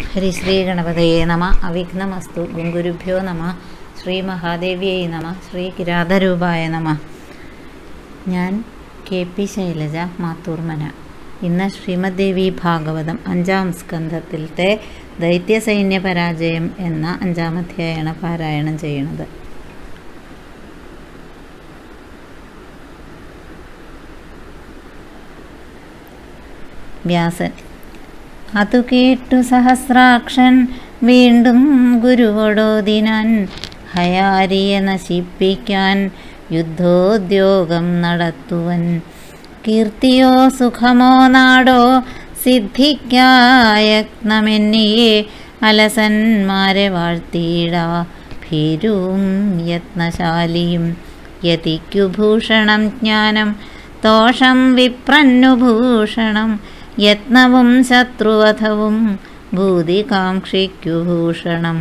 ഹരിശ്രീ ഗണപതയെ നമ അവിഘ്നമസ്തു ഗുരുഭ്യോ നമ ശ്രീ മഹാദേവിയെ നമ ശ്രീ കിരാതരൂപായ നമ ഞാൻ കെ പി ശൈലജ മാത്തൂർമന ഇന്ന് ശ്രീമദ് ദേവി ഭാഗവതം അഞ്ചാം സ്കന്ധത്തിലത്തെ ദൈത്യസൈന്യ പരാജയം എന്ന അഞ്ചാമധ്യായാണ് പാരായണം ചെയ്യുന്നത് വ്യാസൻ അതു കേട്ടു സഹസ്രാക്ഷൻ വീണ്ടും ഗുരുവോടോദിനാൻ ഹയാരിയെ നശിപ്പിക്കാൻ യുദ്ധോദ്യോഗം നടത്തുവൻ കീർത്തിയോ സുഖമോ നാടോ സിദ്ധിക്കായത്നമെന്നിയെ അലസന്മാരെ വാഴ്ത്തിയിടാ ഭീരുവും യത്നശാലിയും യതിക്കു ഭൂഷണം ജ്ഞാനം ദോഷം വിപ്രന്നു ഭൂഷണം യത്നവും ശത്രുവധവും ഭൂതികാംക്ഷിക്കു ഭൂഷണം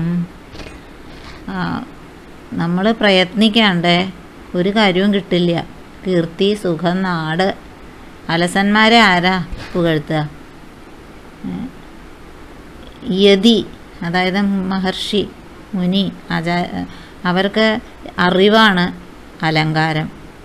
നമ്മൾ പ്രയത്നിക്കാണ്ട് ഒരു കാര്യവും കിട്ടില്ല കീർത്തി സുഖം നാട് അലസന്മാരെ ആരാ പുകഴ്ത്തുക യതി അതായത് മഹർഷി മുനി ആചാ അവർക്ക് അറിവാണ് അലങ്കാരം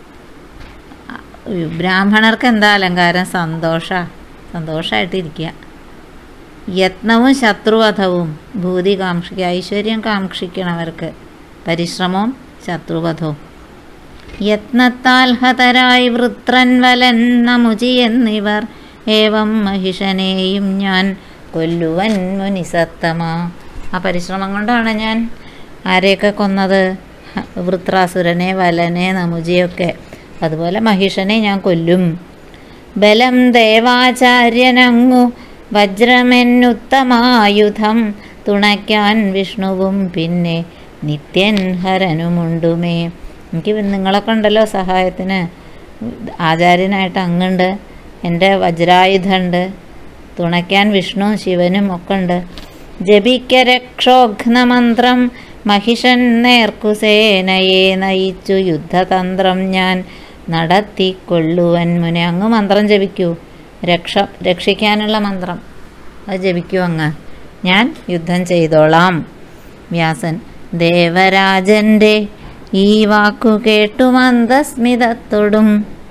ബ്രാഹ്മണർക്ക് എന്താ അലങ്കാരം സന്തോഷ സന്തോഷമായിട്ടിരിക്കുക യത്നവും ശത്രുവധവും ഭൂതി കാക്ഷിക്കുക ഐശ്വര്യം കാക്ഷിക്കണവർക്ക് പരിശ്രമവും ശത്രുവധവും യത്നത്താൽ ഹതരായി വൃത്രൻ വലൻ നമുചി എന്നിവർ ഏവം മഹിഷനെയും ഞാൻ കൊല്ലുവൻ മുനിസത്തമ ആ പരിശ്രമം കൊണ്ടാണ് ഞാൻ ആരെയൊക്കെ കൊന്നത് വൃത്രാസുരനെ വലനെ നമുജിയൊക്കെ അതുപോലെ മഹിഷനെ ഞാൻ കൊല്ലും ബലം ദേവാചാര്യനങ്ങു വജ്രമെന്നുത്തമായുധം തുണയ്ക്കാൻ വിഷ്ണുവും പിന്നെ നിത്യൻ ഹരനുമുണ്ടുമേ എനിക്ക് നിങ്ങളൊക്കെ ഉണ്ടല്ലോ സഹായത്തിന് ആചാര്യനായിട്ട് അങ്ങുണ്ട് എൻ്റെ വജ്രായുധമുണ്ട് തുണയ്ക്കാൻ വിഷ്ണു ശിവനും ഒക്കെ ഉണ്ട് ജപിക്ക രക്ഷോഘ്നമന്ത്രം മഹിഷൻ നേർക്കുസേനയെ നയിച്ചു യുദ്ധതന്ത്രം ഞാൻ നടത്തിക്കൊള്ളുവൻ മുനെ അങ്ങ് മന്ത്രം ജപിക്കൂ രക്ഷ രക്ഷിക്കാനുള്ള മന്ത്രം അത് ജപിക്കൂ അങ്ങ് ഞാൻ യുദ്ധം ചെയ്തോളാം വ്യാസൻ ദേവരാജൻ്റെ ഈ വാക്കു കേട്ടു മന്ദസ്മിതത്തോടും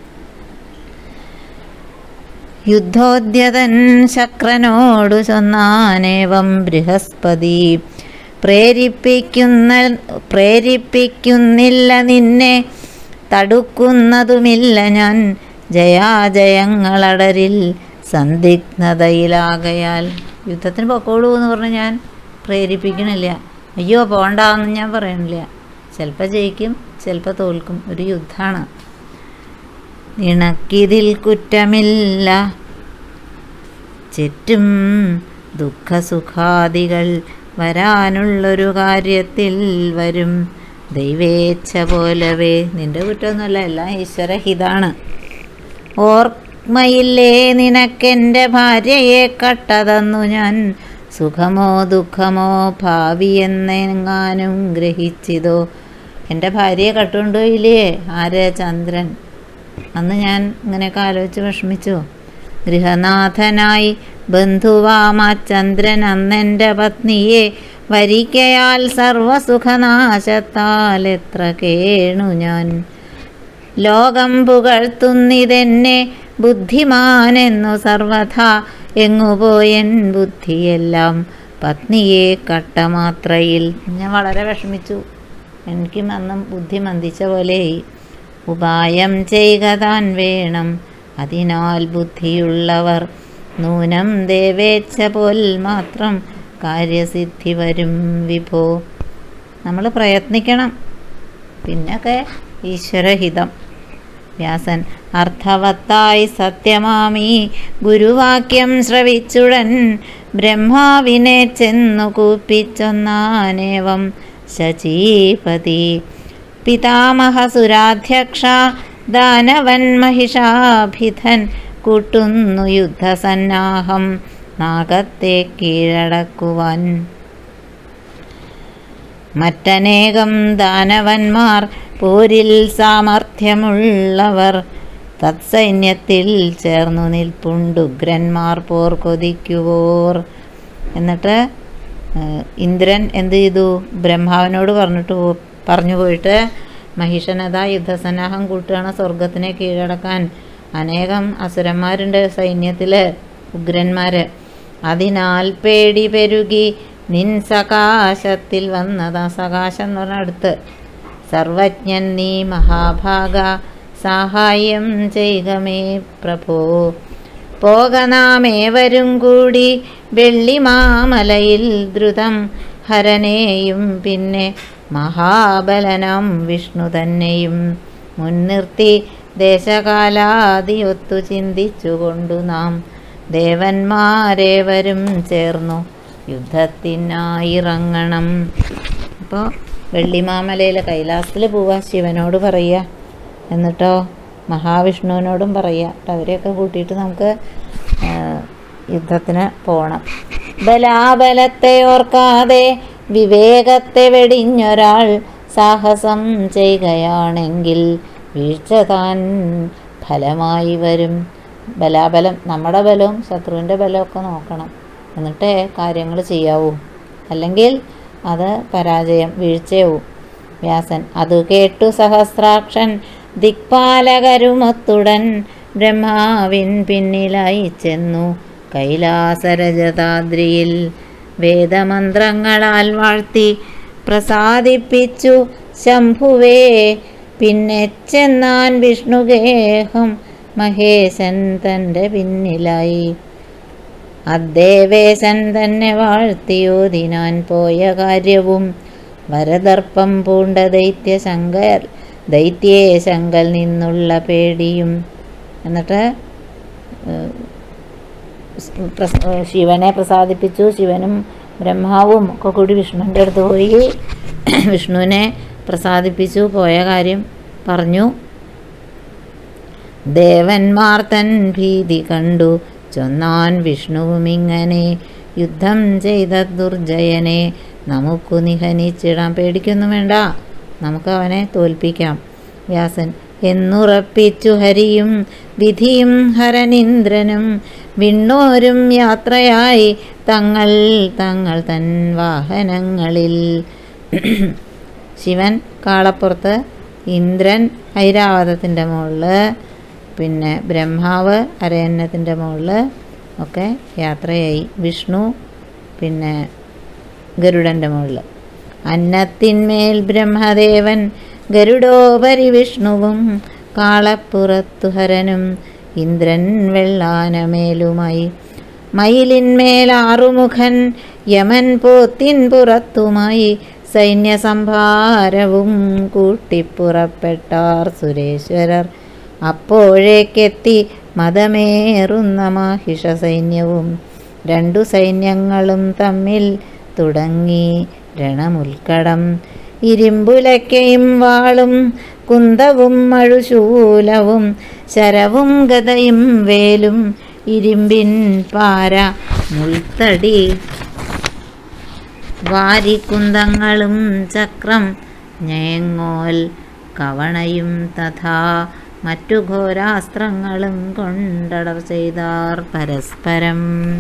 യുദ്ധോദ്യതൻ ശക്രനോടു ചൊന്നാനേവം ബൃഹസ്പതി പ്രേരിപ്പിക്കുന്ന പ്രേരിപ്പിക്കുന്നില്ല നിന്നെ തടുക്കുന്നതുമില്ല ഞാൻ ജയാജയങ്ങളടരിൽ സന്ദിഗ്ധതയിലാകയാൽ യുദ്ധത്തിന് പൊക്കോളൂ എന്ന് പറഞ്ഞ് ഞാൻ പ്രേരിപ്പിക്കണില്ല അയ്യോ പോണ്ടാന്ന് ഞാൻ പറയണില്ല ചിലപ്പോൾ ജയിക്കും ചിലപ്പോൾ തോൽക്കും ഒരു യുദ്ധമാണ് നിണക്കിതിൽ കുറ്റമില്ല ചുറ്റും ദുഃഖസുഖാദികൾ വരാനുള്ളൊരു കാര്യത്തിൽ വരും ദൈവേച്ഛ പോലവേ നിന്റെ കുറ്റമൊന്നുമല്ല എല്ലാം ഈശ്വരഹിതാണ് ഓർമ്മയില്ലേ നിനക്കെൻ്റെ ഭാര്യയെ കട്ടതന്നു ഞാൻ സുഖമോ ദുഃഖമോ ഭാവി എന്നെങ്ങാനും ഗ്രഹിച്ചിതോ എൻ്റെ ഭാര്യയെ കട്ടുകൊണ്ടുപോയില്ലേ ആര് ചന്ദ്രൻ അന്ന് ഞാൻ ഇങ്ങനെയൊക്കെ ആലോചിച്ച് വിഷമിച്ചു ഗൃഹനാഥനായി ബന്ധുവാമ ചന്ദ്രൻ അന്നെൻ്റെ പത്നിയെ വരിക്കയാൽ സർവസുഖനാശത്താൽ എത്ര കേണു ഞാൻ ലോകം പുകഴ്ത്തുന്നിതെന്നെ ബുദ്ധിമാനെന്നു സർവഥ എങ്ങുപോയൻ ബുദ്ധിയെല്ലാം പത്നിയെ കട്ടമാത്രയിൽ ഞാൻ വളരെ വിഷമിച്ചു എനിക്കും അന്നും ബുദ്ധി മന്ദിച്ച പോലെയായി ഉപായം ചെയ്യുക താൻ വേണം അതിനാൽ ബുദ്ധിയുള്ളവർ നൂനം ദേവേച്ഛ പോൽ മാത്രം കാര്യസിദ്ധി വരും വിഭോ നമ്മൾ പ്രയത്നിക്കണം പിന്നൊക്കെ ഈശ്വരഹിതം വ്യാസൻ അർത്ഥവത്തായി സത്യമാമി ഗുരുവാക്യം ശ്രവിച്ചുടൻ ബ്രഹ്മാവിനെ ചെന്നു കൂപ്പിച്ചൊന്നാനേവം ശചീപതി പിതാമഹസുരാധ്യക്ഷ ദാനവൻ മഹിഷാഭിധൻ കൂട്ടുന്നു യുദ്ധസന്നാഹം നാഗത്തെ കീഴടക്കുവാൻ മറ്റനേകം ദാനവന്മാർ പോരിൽ സാമർഥ്യമുള്ളവർ തത്സൈന്യത്തിൽ ചേർന്നു നിൽപ്പുണ്ടുഗ്രന്മാർ പോർ കൊതിക്കുവോർ എന്നിട്ട് ഏഹ് ഇന്ദ്രൻ എന്ത് ചെയ്തു ബ്രഹ്മാവിനോട് പറഞ്ഞിട്ട് പോ- പറഞ്ഞു പോയിട്ട് മഹിഷനത യുദ്ധസന്നാഹം കൂട്ടുകയാണ് സ്വർഗത്തിനെ കീഴടക്കാൻ അനേകം അസുരന്മാരുണ്ട് സൈന്യത്തിൽ ഉഗ്രന്മാർ അതിനാൽ പേടി പെരുകി നിൻ സകാശത്തിൽ വന്നതാ സകാശം എന്ന് പറഞ്ഞ അടുത്ത് സർവജ്ഞൻ നീ മഹാഭാഗ സഹായം ചെയ്യുകമേ പ്രഭോ പോകനാമേവരും കൂടി വെള്ളിമാമലയിൽ ദ്രുതം ഹരനെയും പിന്നെ മഹാബലനം വിഷ്ണു തന്നെയും മുൻനിർത്തി ദേശകാലാദിയൊത്തു ചിന്തിച്ചുകൊണ്ടു നാം ദേവന്മാരേവരും ചേർന്നു യുദ്ധത്തിനായിറങ്ങണം അപ്പോൾ വെള്ളിമാമലയിലെ കൈലാസത്തിൽ പോവാ ശിവനോട് പറയുക എന്നിട്ടോ മഹാവിഷ്ണുവിനോടും പറയുക എന്നിട്ട് അവരെയൊക്കെ കൂട്ടിയിട്ട് നമുക്ക് ആ, യുദ്ധത്തിന് പോകണം ബലാബലത്തെ ഓർക്കാതെ വിവേകത്തെ വെടിഞ്ഞൊരാൾ സാഹസം ചെയ്യുകയാണെങ്കിൽ വീഴ്ച താൻ ഫലമായി വരും ബലാബലം നമ്മുടെ ബലവും ശത്രുവിൻ്റെ ബലമൊക്കെ നോക്കണം എന്നിട്ടേ കാര്യങ്ങൾ ചെയ്യാവൂ അല്ലെങ്കിൽ അത് പരാജയം വീഴ്ചയാവും വ്യാസൻ അതു കേട്ടു സഹസ്രാക്ഷൻ ദിക്പാലകരുമൊത്തുടൻ ബ്രഹ്മാവിൻ പിന്നിലായി ചെന്നു കൈലാസരജതാദ്രിയിൽ വേദമന്ത്രങ്ങളാൽ വാഴ്ത്തി പ്രസാദിപ്പിച്ചു ശംഭുവേ പിന്നെ ചെന്നാൻ വിഷ്ണുഗേഹം മഹേശൻ തൻ്റെ പിന്നിലായി അദ്ദേവേശൻ തന്നെ വാഴ്ത്തിയോതിനാൻ പോയ കാര്യവും വരദർപ്പം പൂണ്ട ദൈത്യശങ്കർ ദൈത്യേശങ്കൽ നിന്നുള്ള പേടിയും എന്നിട്ട് ഏഹ്, സ് പ്രസ- ഏഹ് ശിവനെ പ്രസാദിപ്പിച്ചു ശിവനും ബ്രഹ്മാവും ഒക്കെ കൂടി വിഷ്ണുവിൻ്റെ അടുത്ത് പോയി വിഷ്ണുവിനെ പ്രസാദിപ്പിച്ചു പോയ കാര്യം പറഞ്ഞു ദേവന്മാർ തൻ ഭീതി കണ്ടു ചൊന്നാൻ വിഷ്ണുവും ഇങ്ങനെ യുദ്ധം ചെയ്ത ദുർജയനെ നമുക്ക് നിഹനിച്ചിടാൻ പേടിക്കൊന്നും വേണ്ട നമുക്ക് അവനെ തോൽപ്പിക്കാം വ്യാസൻ എന്നുറപ്പിച്ചു ഹരിയും വിധിയും ഹരനിന്ദ്രനും വിണ്ണോരും യാത്രയായി തങ്ങൾ തങ്ങൾ തൻ വാഹനങ്ങളിൽ ശിവൻ കാളപ്പുറത്ത് ഇന്ദ്രൻ ഐരാവതത്തിൻ്റെ മുകളിൽ പിന്നെ ബ്രഹ്മാവ് അരയന്നത്തിൻ്റെ മുകളിൽ ഒക്കെ യാത്രയായി വിഷ്ണു പിന്നെ ഗരുഡൻ്റെ മുകളിൽ അന്നത്തിന്മേൽ ബ്രഹ്മദേവൻ ഗരുഡോപരി വിഷ്ണുവും കാളപ്പുറത്തു ഹരനും ഇന്ദ്രൻ വെള്ളാനമേലുമായി മയിലിന്മേൽ ആറുമുഖൻ യമൻ പോത്തിൻ പുറത്തുമായി സൈന്യസംഭാരവും കൂട്ടിപ്പുറപ്പെട്ടാർ സുരേശ്വരർ അപ്പോഴേക്കെത്തി മതമേറുന്ന മാഹിഷ സൈന്യവും രണ്ടു സൈന്യങ്ങളും തമ്മിൽ തുടങ്ങി രണമുൽക്കടം ഇരുമ്പുലക്കയും വാളും കുന്തവും മഴുശൂലവും ശരവും ഗതയും വേലും ഇരുമ്പിൻ പാര മുൾത്തടി വാരിക്കുന്തങ്ങളും ചക്രം ഞേങ്ങോൽ കവണയും തഥാ മറ്റു ഘോരാസ്ത്രങ്ങളും കൊണ്ടടർ ചെയ്താർ പരസ്പരം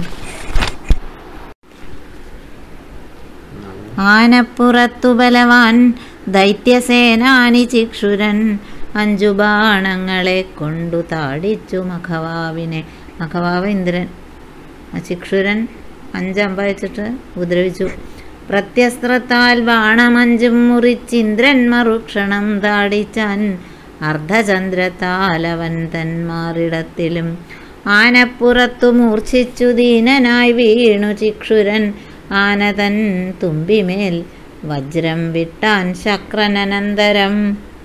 ആനപ്പുറത്തു ബലവാൻ ദൈത്യസേനാനി ചിക്ഷുരൻ അഞ്ചു ബാണങ്ങളെ കൊണ്ടു താടിച്ചു മഖവാവിനെ മഖവാവ് ഇന്ദ്രൻ ആ ചിക്ഷുരൻ അഞ്ചമ്പയച്ചിട്ട് ഉപദ്രവിച്ചു പ്രത്യസ്ത്രത്താൽ ബാണമഞ്ചും മുറിച്ചിന്ദ്രൻ മറുക്ഷണം താടിച്ചാൻ അർദ്ധചന്ദ്രത്താൽ അവൻ തന്മാറിടത്തിലും ആനപ്പുറത്തു മൂർച്ഛിച്ചു ദീനനായി വീണു ചിക്ഷുരൻ ആനതൻ തുമ്പിമേൽ വജ്രം വിട്ടാൻ ശക്രനനന്തരം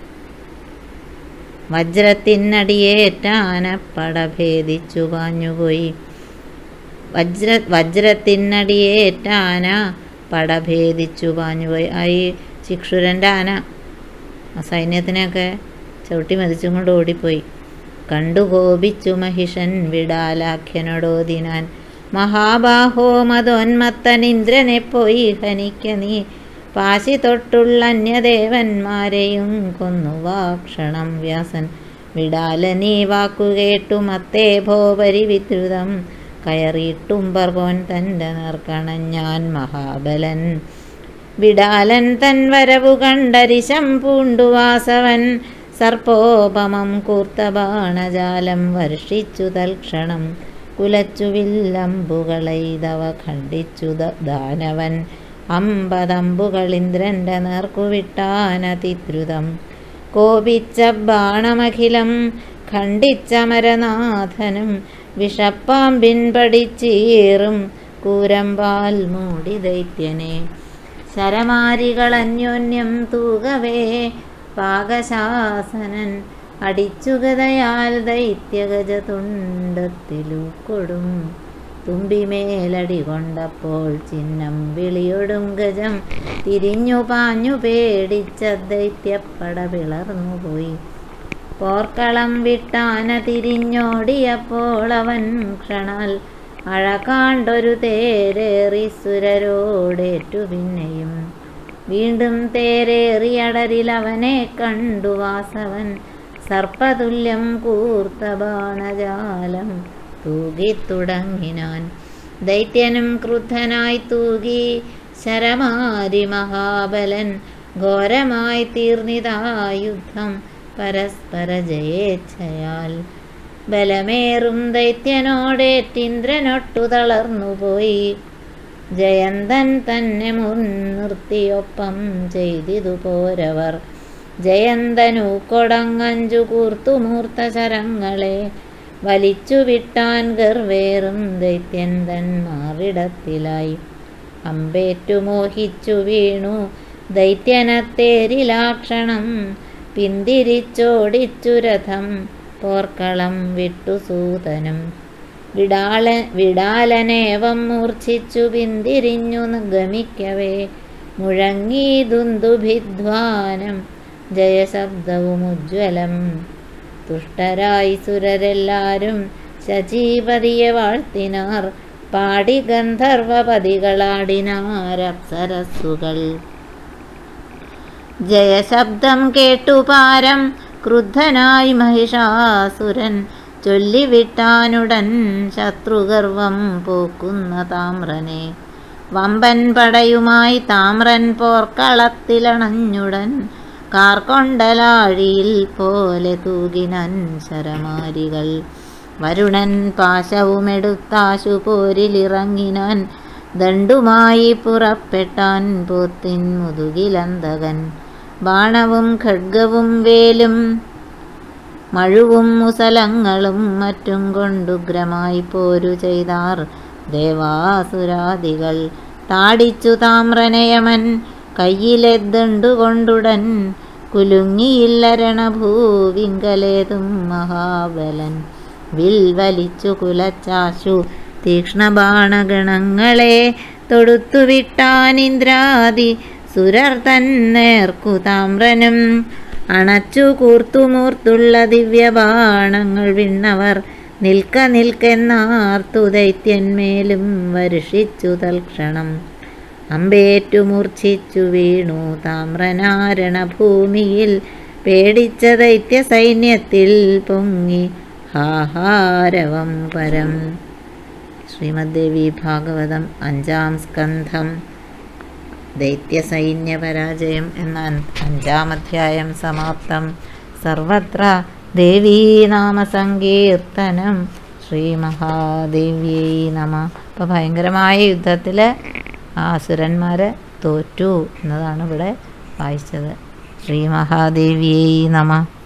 വജ്രത്തിനടിയേറ്റാനപ്പട ഭേദിച്ചു പാഞ്ഞുപോയി വജ്ര വജ്രത്തിനടിയേറ്റാന പടഭേദിച്ചു പാഞ്ഞുപോയി ആ ഈ ചിക്ഷുരൻ്റെ ആന ആ സൈന്യത്തിനെയൊക്കെ ചവിട്ടി മതിച്ചും കൊണ്ട് ഓടിപ്പോയി കണ്ടു കോപിച്ചു മഹിഷൻ വിടാലാഖ്യനോടോദിനാൻ മഹാബാഹോ മതോന്മത്തൻ ഇന്ദ്രനെ പോയി ഹനിക്ക നീ പാശി തൊട്ടുള്ള അന്യദേവന്മാരെയും കൊന്നു വാക്ഷണം വ്യാസൻ വിടാല നീ വാക്കുകേട്ടു മത്തേ ഭോപരി വിദ്രുതം കയറിയിട്ടുമ്പർകോൻ തൻ്റെ നേർക്കണഞ്ഞാൻ മഹാബലൻ വിടാലൻ തൻ വരവു കണ്ടരിശം പൂണ്ടുവാസവൻ സർപ്പോപമം കൂർത്ത ബാണജാലം വർഷിച്ചു തൽക്ഷണം കുലച്ചു വില്ലമ്പുകളെയ്തവ ഖണ്ഡിച്ചു ദ- ദാനവൻ അമ്പതമ്പുകളിന്ദ്രൻ്റെ നേർക്കുവിട്ടാനതിദ്രുതം കോപിച്ച ബാണമഖിലം ഖണ്ഡിച്ചമരനാഥനും വിഷപ്പാമ്പിൻ പടിച്ചീറും കൂരമ്പാൽ മൂടി ദൈത്യനെ ശരമാരികളന്യോന്യം തൂകവേ പാകശാസനൻ അടിച്ചുഗതയാൽ ദൈത്യഗജ തുണ്ടത്തിലൂക്കൊടും തുമ്പിമേലടി കൊണ്ടപ്പോൾ ചിഹ്നം വിളിയൊടും ഗജം തിരിഞ്ഞു പാഞ്ഞു പേടിച്ച ദൈത്യപ്പട പിളർന്നുപോയി പോർക്കളം വിട്ടാന തിരിഞ്ഞോടിയപ്പോൾ അവൻ ക്ഷണാൽ അഴകാണ്ടൊരു തേരേറി സുരരോടേറ്റു പിന്നെയും വീണ്ടും തേരേറിയടരിൽ അവനെ കണ്ടു വാസവൻ സർപ്പതുല്യം കൂർത്ത ബാണജാലം തൂകിത്തുടങ്ങിനാൻ ദൈത്യനും ക്രുദ്ധനായി തൂകി ശരമാരി മഹാബലൻ ഘോരമായി തീർന്നിതാ യുദ്ധം പരസ്പര ജയേച്ഛയാൽ ബലമേറും ദൈത്യനോടേറ്റിന്ദ്രനൊട്ടു തളർന്നുപോയി ജയന്തൻ തന്നെ മുൻനിർത്തിയൊപ്പം ചെയ്തിതു പോരവർ ജയന്തനു കൊടങ്ങഞ്ചു കൂർത്തുമൂർത്ത ശരങ്ങളെ വലിച്ചു വിട്ടാൻ ഗർവേറും ദൈത്യൻ തൻ മാറിടത്തിലായി അമ്പേറ്റു മോഹിച്ചു വീണു ദൈത്യനത്തേരിലാക്ഷണം പിന്തിരിച്ചോടിച്ചു രഥം പോർക്കളം വിട്ടു സൂതനും വിടാള വിടാലനേവം മൂർച്ഛിച്ചു പിന്തിരിഞ്ഞു ഗമിക്കവേ മുഴങ്ങി ദുന്ദുഭിധ്വാനം ജയശബ്ദവും ഉജ്ജ്വലം തുഷ്ടരായി സുരരെല്ലാരും ശചീപതിയെ വാഴ്ത്തിനാർ പാടി ഗന്ധർവപതികളാടിനാരപ്സരസ്സുകൾ ജയശബ്ദം കേട്ടു പാരം ക്രുദ്ധനായി മഹിഷാസുരൻ ചൊല്ലിവിട്ടാനുടൻ ശത്രുഗർവം പോക്കുന്ന താമ്രനെ വമ്പൻ പടയുമായി താമ്രൻ പോർക്കളത്തിലണഞ്ഞുടൻ കാർക്കൊണ്ടലാഴിയിൽ പോലെ തൂകിനൻ ശരമാരികൾ വരുണൻ പാശവുമെടുത്താശു പോരിലിറങ്ങിനാൻ ദണ്ടുമായി പുറപ്പെട്ടാൻ പോത്തിൻ മുതുകിലന്തകൻ ബാണവും ഖഡ്ഗവും വേലും മഴുവും മുസലങ്ങളും മറ്റും കൊണ്ടുഗ്രമായി പോരു ചെയ്താർ ദേവാസുരാദികൾ താടിച്ചു താമ്രനയമൻ കയ്യിലെദ്ദണ്ടുകൊണ്ടുടൻ കുലുങ്ങിയില്ലരണഭൂവിങ്കലേതും മഹാബലൻ വിൽ വലിച്ചു കുലച്ചാശു തീക്ഷ്ണബാണഗണങ്ങളെ തൊടുത്തുവിട്ടാനിന്ദ്രാദി സുരർ തന്നേർക്കു താമ്രനും അണച്ചു കൂർത്തുമൂർത്തുള്ള ദിവ്യബാണങ്ങൾ വിണ്ണവർ നിൽക്ക നിൽക്കെന്നാർത്തു ദൈത്യന്മേലും വർഷിച്ചു തൽക്ഷണം അമ്പേറ്റു മൂർച്ഛിച്ചു വീണു താമ്രനാരണ ഭൂമിയിൽ പേടിച്ച ദൈത്യ സൈന്യത്തിൽ പൊങ്ങി ഹാഹാരവം പരം ശ്രീമദ്ദേവി ഭാഗവതം അഞ്ചാം സ്കന്ധം ദൈത്യസൈന്യ പരാജയം എന്ന അഞ്ചാം അധ്യായം സമാപ്തം സർവത്ര ദേവീനാമസങ്കീർത്തനം ശ്രീ മഹാദേവ്യൈ നമ അപ്പോൾ ഭയങ്കരമായ യുദ്ധത്തിൽ ആ അസുരന്മാർ തോറ്റു എന്നതാണ് ഇവിടെ വായിച്ചത് ശ്രീ മഹാദേവ്യൈ നമ